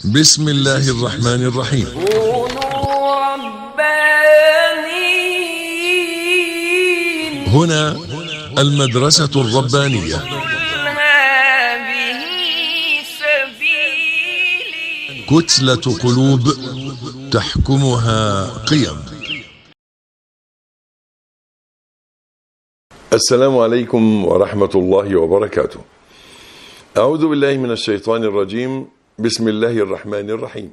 بسم الله الرحمن الرحيم كونوا ربانيين هنا المدرسة الربانية قل هذه سبيلي كتلة قلوب تحكمها قيم السلام عليكم ورحمة الله وبركاته. أعوذ بالله من الشيطان الرجيم، بسم الله الرحمن الرحيم.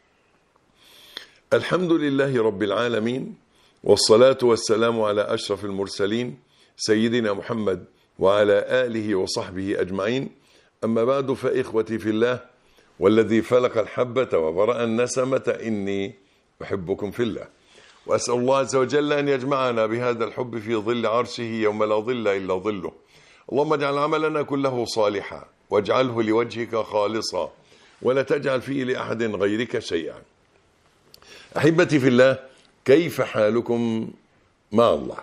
الحمد لله رب العالمين والصلاة والسلام على أشرف المرسلين سيدنا محمد وعلى آله وصحبه أجمعين. أما بعد فإخوتي في الله والذي فلق الحبة وبرأ النسمة إني أحبكم في الله. وأسأل الله عز وجل أن يجمعنا بهذا الحب في ظل عرشه يوم لا ظل إلا ظله اللهم اجعل عملنا كله صالحا واجعله لوجهك خالصا ولا تجعل فيه لأحد غيرك شيئا أحبتي في الله كيف حالكم مع الله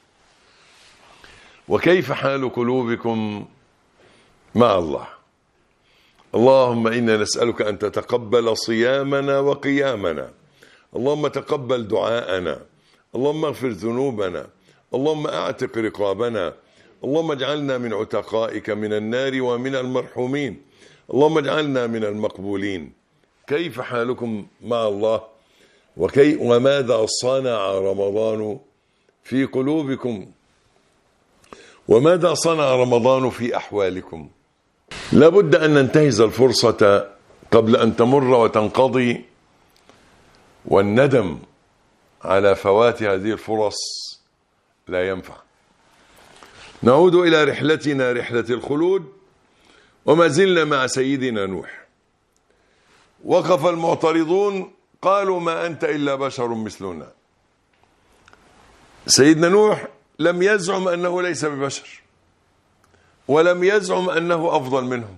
وكيف حال قلوبكم مع الله اللهم إنا نسألك أن تتقبل صيامنا وقيامنا اللهم تقبل دعاءنا اللهم اغفر ذنوبنا اللهم اعتق رقابنا اللهم اجعلنا من عتقائك من النار ومن المرحومين اللهم اجعلنا من المقبولين كيف حالكم مع الله وكي وماذا صنع رمضان في قلوبكم وماذا صنع رمضان في احوالكم لابد ان ننتهز الفرصه قبل ان تمر وتنقضي والندم على فوات هذه الفرص لا ينفع نعود إلى رحلتنا رحلة الخلود وما زلنا مع سيدنا نوح وقف المعترضون قالوا ما أنت إلا بشر مثلنا سيدنا نوح لم يزعم أنه ليس ببشر ولم يزعم أنه أفضل منهم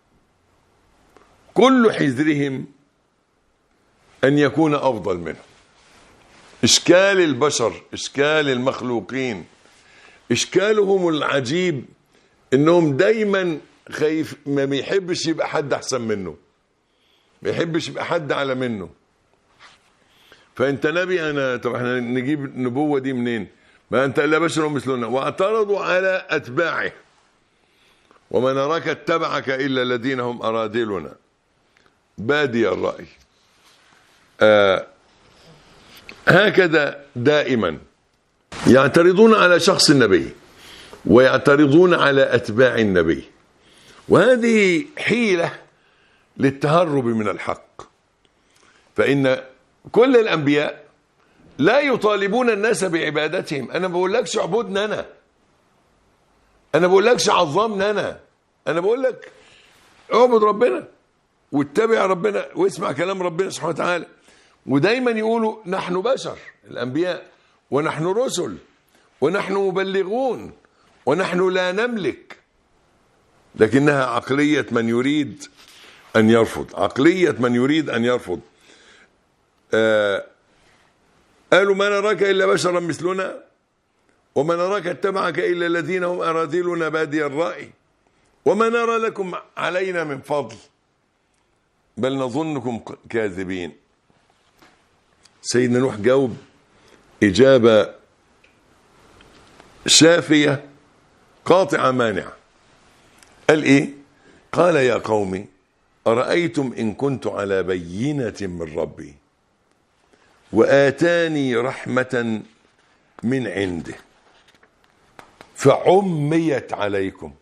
كل حذرهم أن يكون أفضل منهم إشكال البشر إشكال المخلوقين إشكالهم العجيب إنهم دايما خايف ما بيحبش يبقى حد أحسن منه ما يحبش يبقى حد أعلى منه فأنت نبي أنا طب احنا نجيب النبوة دي منين ما أنت إلا بشر مثلنا واعترضوا على أتباعه وما نراك اتبعك إلا الذين هم أرادلنا بادي الرأي آه هكذا دائما يعترضون على شخص النبي ويعترضون على اتباع النبي وهذه حيله للتهرب من الحق فان كل الانبياء لا يطالبون الناس بعبادتهم انا ما بقولكش اعبدنا انا انا ما بقولكش عظمنا انا انا بقول لك اعبد ربنا واتبع ربنا واسمع كلام ربنا سبحانه وتعالى ودايما يقولوا نحن بشر الانبياء ونحن رسل ونحن مبلغون ونحن لا نملك لكنها عقليه من يريد ان يرفض عقليه من يريد ان يرفض آه قالوا ما نراك الا بشرا مثلنا وما نراك اتبعك الا الذين هم اراذلنا بادي الراي وما نرى لكم علينا من فضل بل نظنكم كاذبين سيدنا نوح جاوب إجابة شافية قاطعة مانعة قال إيه قال يا قوم أرأيتم إن كنت على بينة من ربي وآتاني رحمة من عنده فعميت عليكم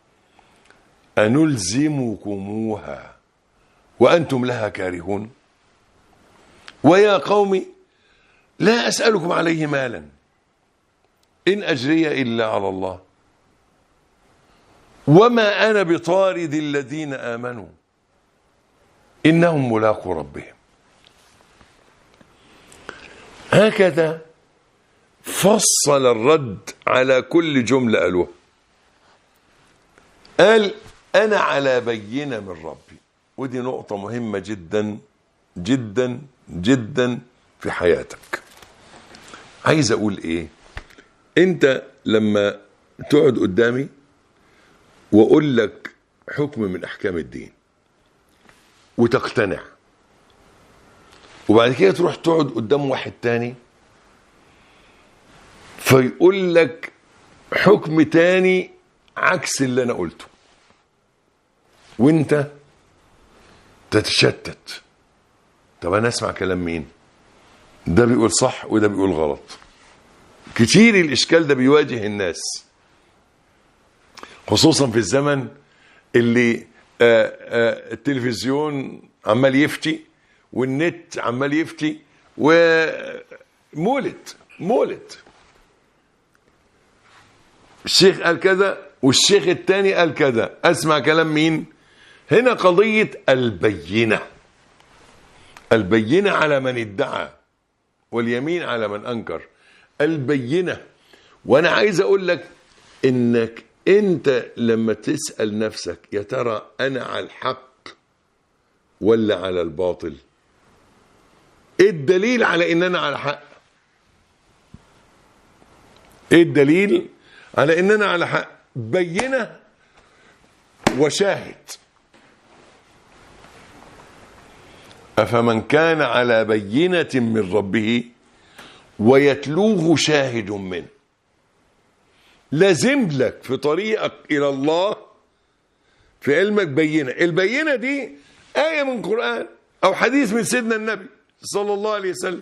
أنلزمكموها وأنتم لها كارهون ويا قوم لا أسألكم عليه مالا إن أجري إلا على الله وما أنا بطارد الذين آمنوا إنهم ملاقوا ربهم هكذا فصل الرد على كل جملة قالوها قال أنا على بينة من ربي ودي نقطة مهمة جدا جدا جدا في حياتك عايز اقول ايه انت لما تقعد قدامي واقول لك حكم من احكام الدين وتقتنع وبعد كده تروح تقعد قدام واحد تاني فيقول لك حكم تاني عكس اللي انا قلته وانت تتشتت طب انا اسمع كلام مين ده بيقول صح وده بيقول غلط كتير الاشكال ده بيواجه الناس خصوصا في الزمن اللي آه، آه، التلفزيون عمال يفتي والنت عمال يفتي ومولد مولد الشيخ قال كذا والشيخ التاني قال كذا اسمع كلام مين هنا قضية البينة البينة على من ادعى واليمين على من انكر البينة وانا عايز اقول لك انك انت لما تسأل نفسك يا ترى انا على الحق ولا على الباطل ايه الدليل على ان انا على حق ايه الدليل على ان انا على حق بينه وشاهد افمن كان على بينه من ربه ويتلوه شاهد منه لازم لك في طريقك الى الله في علمك بينه البينه دي ايه من القران او حديث من سيدنا النبي صلى الله عليه وسلم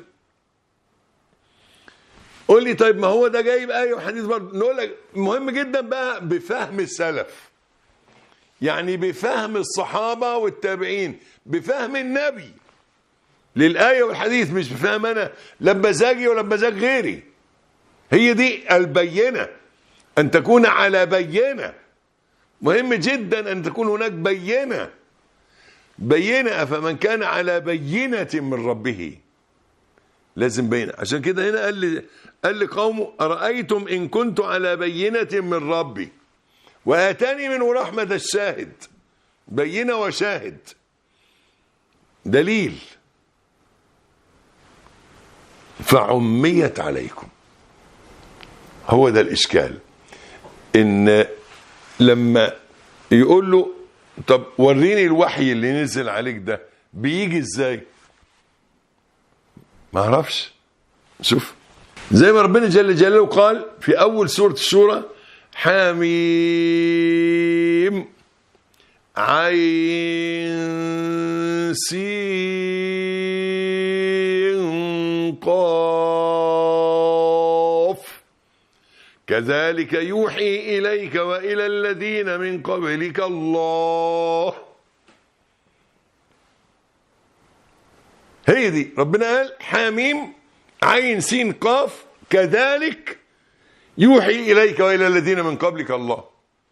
قول لي طيب ما هو ده جايب ايه وحديث برضه نقول لك مهم جدا بقى بفهم السلف يعني بفهم الصحابه والتابعين بفهم النبي للايه والحديث مش بفهم انا لا بمزاجي ولا بمزاج غيري هي دي البينه ان تكون على بينه مهم جدا ان تكون هناك بينه بينه فمن كان على بينه من ربه لازم بينه عشان كده هنا قال لي قال لقومه ارايتم ان كنت على بينه من ربي واتاني منه رحمه الشاهد بينه وشاهد دليل فعميت عليكم هو ده الاشكال ان لما يقول له طب وريني الوحي اللي نزل عليك ده بيجي ازاي ما اعرفش شوف زي ما ربنا جل جلاله قال في اول سوره الشورى حميم عين سين قاف كذلك يوحي إليك وإلى الذين من قبلك الله هي دي ربنا قال حاميم عين سين قاف كذلك يوحي إليك وإلى الذين من قبلك الله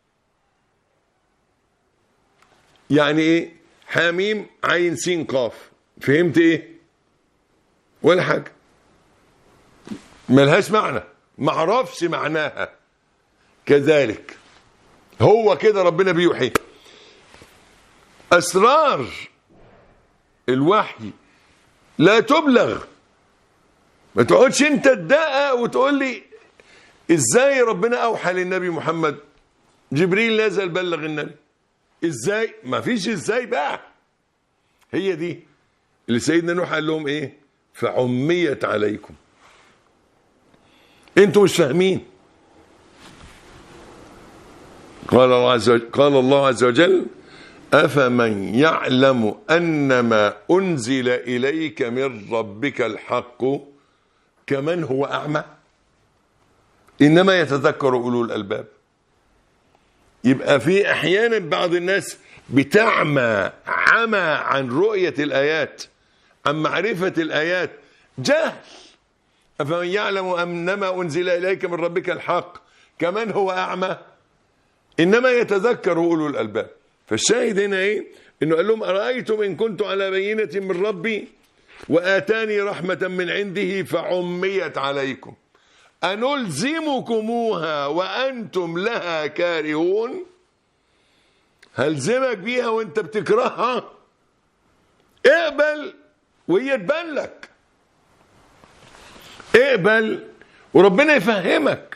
يعني ايه حاميم عين سين قاف فهمت ايه ولا حاجه ملهاش معنى ما اعرفش معناها كذلك هو كده ربنا بيوحي اسرار الوحي لا تبلغ ما تقعدش انت تدقق وتقول لي ازاي ربنا اوحى للنبي محمد جبريل نزل بلغ النبي ازاي ما فيش ازاي بقى هي دي اللي سيدنا نوح قال لهم ايه فعميت عليكم انتوا مش فاهمين قال الله عز وجل قال الله عز وجل افمن يعلم انما انزل اليك من ربك الحق كمن هو اعمى انما يتذكر اولو الالباب يبقى في احيانا بعض الناس بتعمى عمى عن رؤيه الايات عن معرفه الايات جهل افمن يعلم انما انزل اليك من ربك الحق كمن هو اعمى انما يتذكر اولو الالباب فالشاهد هنا ايه انه قال لهم ارايتم ان كنت على بينه من ربي واتاني رحمه من عنده فعميت عليكم أنلزمكموها وأنتم لها كارهون هلزمك بيها وانت بتكرهها اقبل وهي تبان لك اقبل وربنا يفهمك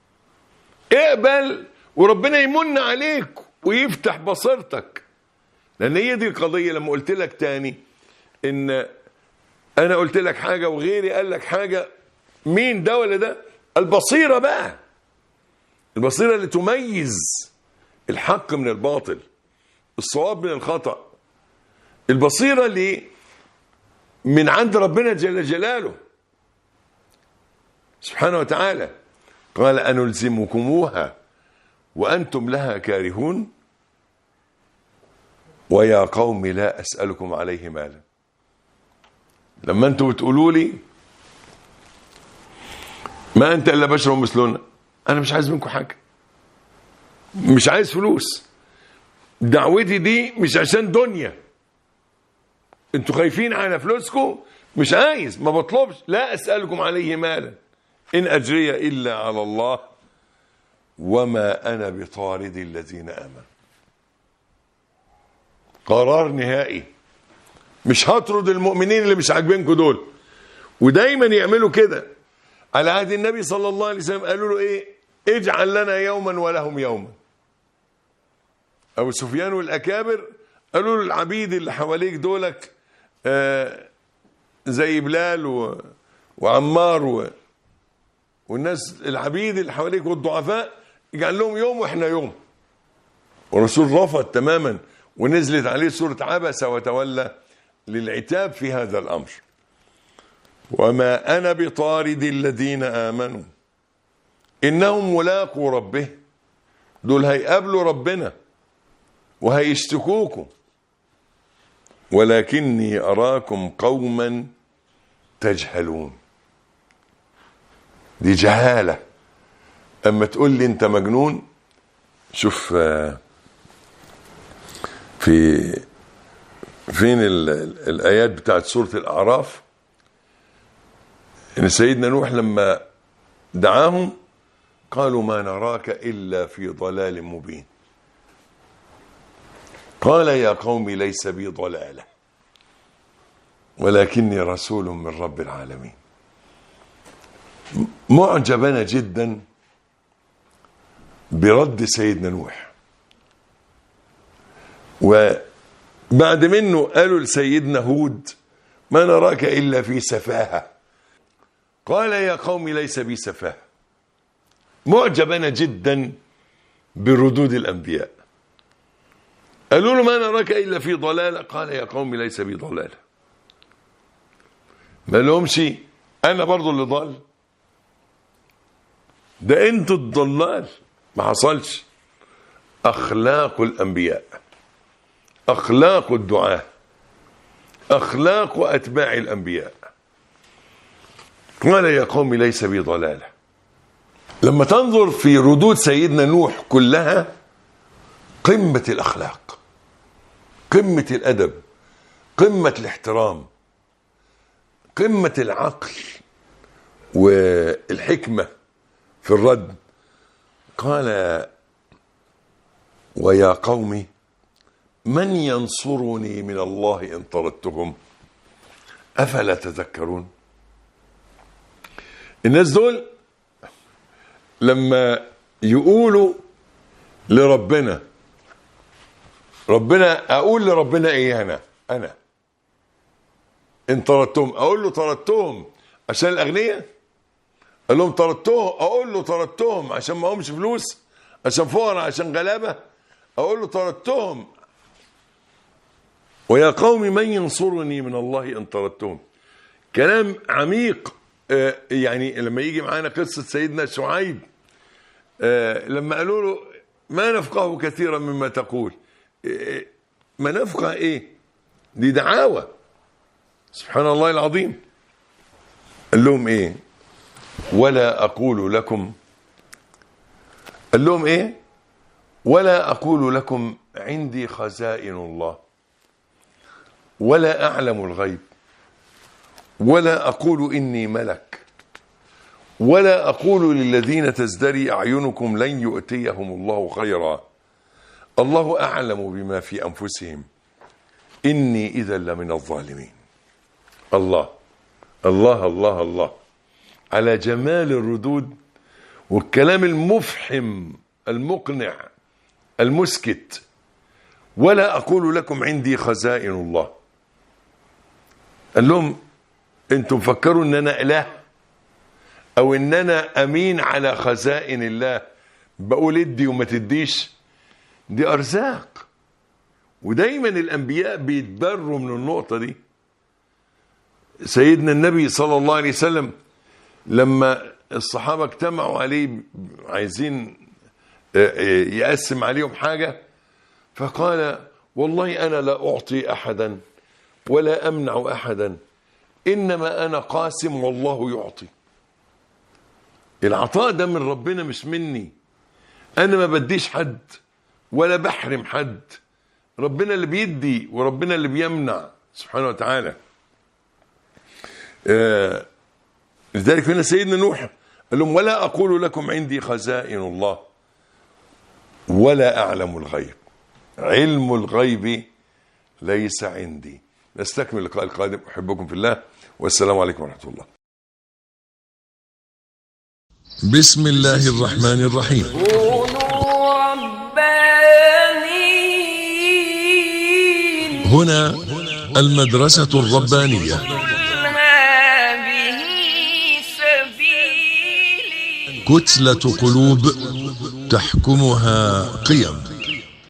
اقبل وربنا يمن عليك ويفتح بصيرتك لان هي دي القضيه لما قلت لك تاني ان انا قلت لك حاجه وغيري قال لك حاجه مين ده ولا ده البصيره بقى البصيره اللي تميز الحق من الباطل الصواب من الخطا البصيره اللي من عند ربنا جل جلاله سبحانه وتعالى قال أنلزمكموها وأنتم لها كارهون ويا قوم لا أسألكم عليه مالا لما أنتم بتقولوا لي ما أنت إلا بشر مثلنا أنا مش عايز منكم حاجة مش عايز فلوس دعوتي دي مش عشان دنيا انتوا خايفين على فلوسكم مش عايز ما بطلبش لا أسألكم عليه مالا إن أجري إلا على الله وما أنا بطارد الذين آمنوا قرار نهائي مش هطرد المؤمنين اللي مش عاجبينكم دول ودايما يعملوا كده على عهد النبي صلى الله عليه وسلم قالوا له ايه اجعل لنا يوما ولهم يوما ابو سفيان والاكابر قالوا له العبيد اللي حواليك دولك آه زي بلال و... وعمار و... والناس العبيد اللي حواليك والضعفاء اجعل لهم يوم واحنا يوم والرسول رفض تماما ونزلت عليه سورة عبس وتولى للعتاب في هذا الأمر وما أنا بطارد الذين آمنوا إنهم ملاقوا ربه دول هيقابلوا ربنا وهيشتكوكم ولكني أراكم قوما تجهلون دي جهالة أما تقول لي أنت مجنون شوف آه، في فين ال- ال- الآيات بتاعت سورة الأعراف إن سيدنا نوح لما دعاهم قالوا ما نراك إلا في ضلال مبين قال يا قوم ليس بي ضلالة ولكني رسول من رب العالمين معجبنا جدا برد سيدنا نوح وبعد منه قالوا لسيدنا هود ما نراك إلا في سفاهة قال يا قوم ليس بي سفاهة معجبنا جدا بردود الأنبياء قالوا له ما نراك إلا في ضلالة قال يا قوم ليس بي ضلالة ما لهمش أنا برضو اللي ضال ده انتوا الضلال ما حصلش اخلاق الانبياء اخلاق الدعاة اخلاق اتباع الانبياء قال يا قوم ليس بي ضلاله لما تنظر في ردود سيدنا نوح كلها قمه الاخلاق قمه الادب قمه الاحترام قمه العقل والحكمه في الرد قال ويا قوم من ينصرني من الله ان طردتهم افلا تذكرون الناس دول لما يقولوا لربنا ربنا اقول لربنا ايه انا انا ان طردتهم اقول له طردتهم عشان الاغنياء قال لهم طردتهم اقول له طردتهم عشان ما همش فلوس عشان فقراء عشان غلابه اقول له طردتهم ويا قوم من ينصرني من الله ان طردتهم كلام عميق آه، يعني لما يجي معانا قصه سيدنا شعيب آه، لما قالوا له ما نفقه كثيرا مما تقول آه، ما نفقه ايه دي دعاوى سبحان الله العظيم قال لهم ايه ولا أقول لكم قال لهم إيه ولا أقول لكم عندي خزائن الله ولا أعلم الغيب ولا أقول إني ملك ولا أقول للذين تزدري أعينكم لن يؤتيهم الله خيرا الله أعلم بما في أنفسهم إني إذا لمن الظالمين الله الله الله الله على جمال الردود والكلام المفحم المقنع المسكت ولا أقول لكم عندي خزائن الله قال لهم انتم فكروا ان انا اله او ان انا امين على خزائن الله بقول ادي وما تديش دي ارزاق ودايما الانبياء بيتبروا من النقطه دي سيدنا النبي صلى الله عليه وسلم لما الصحابه اجتمعوا عليه عايزين آه، آه، يقسم عليهم حاجه فقال والله انا لا اعطي احدا ولا امنع احدا انما انا قاسم والله يعطي العطاء ده من ربنا مش مني انا ما بديش حد ولا بحرم حد ربنا اللي بيدي وربنا اللي بيمنع سبحانه وتعالى آه لذلك هنا سيدنا نوح قال لهم ولا اقول لكم عندي خزائن الله ولا اعلم الغيب علم الغيب ليس عندي نستكمل اللقاء القادم احبكم في الله والسلام عليكم ورحمه الله بسم الله الرحمن الرحيم كونوا ربانيين هنا المدرسة الربانية قل هذه سبيلي كتلة قلوب تحكمها قيم